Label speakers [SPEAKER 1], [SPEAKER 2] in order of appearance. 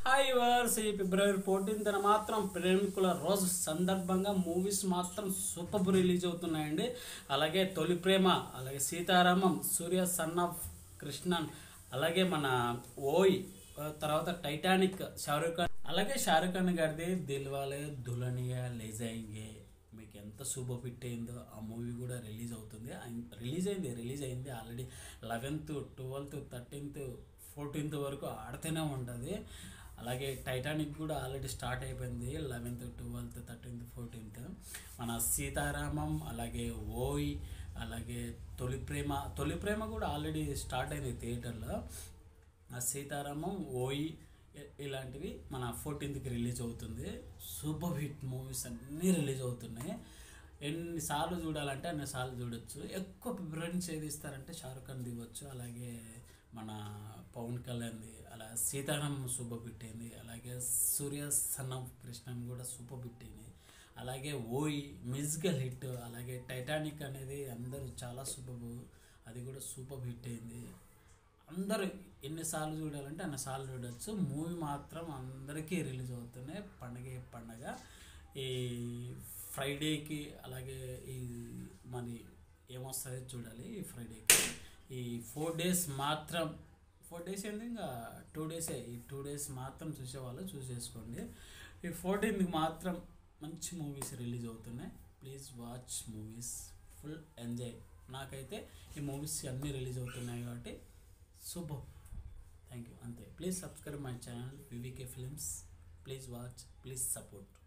[SPEAKER 1] hi verse ఈ February fourteenth మాత్రం ప్రేమికుల రోజు సందర్భంగా మూవీస్ మాత్రం సూపర్ రిలీజ్ అవుతున్నాయండి అలాగే తొలి ప్రేమ అలాగే సీతారామం సూర్య సన్ ఆఫ్ కృష్ణన్ అలాగే మన ఓయ్ ఆ తర్వాత టైటానిక్ షారూఖ్ ఖాన్ అలాగే షారూఖ్ ఖాన్ గారిది దిల్వాలే దుల్హనియా లేజాయింగే మీకు ఎంత శుభ ఫిట్ అయిందో ఆ మూవీ కూడా రిలీజ్ అవుతుంది రిలీజ్ అయింది రిలీజ్ అయింది already eleventh twelfth thirteenth fourteenth వరకు ఆడుతూనే ఉంటుంది అలాగే టైటానిక్ కూడా ఆల్రెడీ స్టార్ట్ అయిపోయింది లెవెన్త్ ట్వెల్త్ థర్టీన్త్ ఫోర్టీన్త్ మన సీతారామం అలాగే ఓయ్ అలాగే తొలి ప్రేమ తొలి ప్రేమ కూడా ఆల్రెడీ స్టార్ట్ అయింది థియేటర్లో ఆ సీతారామం ఓయి ఇ- ఇలాంటివి మన ఫోర్టీన్త్కి రిలీజ్ అవుతుంది సూపర్ హిట్ మూవీస్ అన్నీ రిలీజ్ అవుతున్నాయి ఎన్నిసార్లు చూడాలంటే అన్నిసార్లు చూడొచ్చు ఎక్కువ ప్రిఫరెన్స్ ఏది ఇస్తారంటే షారుఖ్ ఖాన్ దిగొచ్చు అలాగే మన పవన్ కళ్యాణ్ది అలా సీతారాం సూపర్ హిట్ అయింది అలాగే సూర్య సన్ ఆఫ్ కృష్ణన్ కూడా సూపర్ హిట్ అయింది అలాగే ఓయి మ్యూజికల్ హిట్ అలాగే టైటానిక్ అనేది అందరూ చాలా సూపర్ అది కూడా సూపర్ హిట్ అయింది అందరూ ఎన్నిసార్లు చూడాలంటే అన్నిసార్లు చూడొచ్చు మూవీ మాత్రం అందరికీ రిలీజ్ అవుతున్నాయి పండగ పండగ ఈ ఫ్రైడేకి అలాగే ఈ మరి ఏమొస్తుందో చూడాలి ఈ ఫ్రైడేకి ఈ ఫోర్ డేస్ మాత్రం ఫోర్ డేస్ ఏంది ఇంకా టూ డేసే ఈ టూ డేస్ మాత్రం చూసేవాళ్ళు చూసేసుకోండి ఈ ఫోర్టీన్త్కి మాత్రం మంచి మూవీస్ రిలీజ్ అవుతున్నాయి please watch movies full enjoy నాకైతే ఈ మూవీస్ అన్నీ రిలీజ్ అవుతున్నాయి కాబట్టి సూపర్ థ్యాంక్ యూ అంతే please subscribe my channel VVK films please watch please support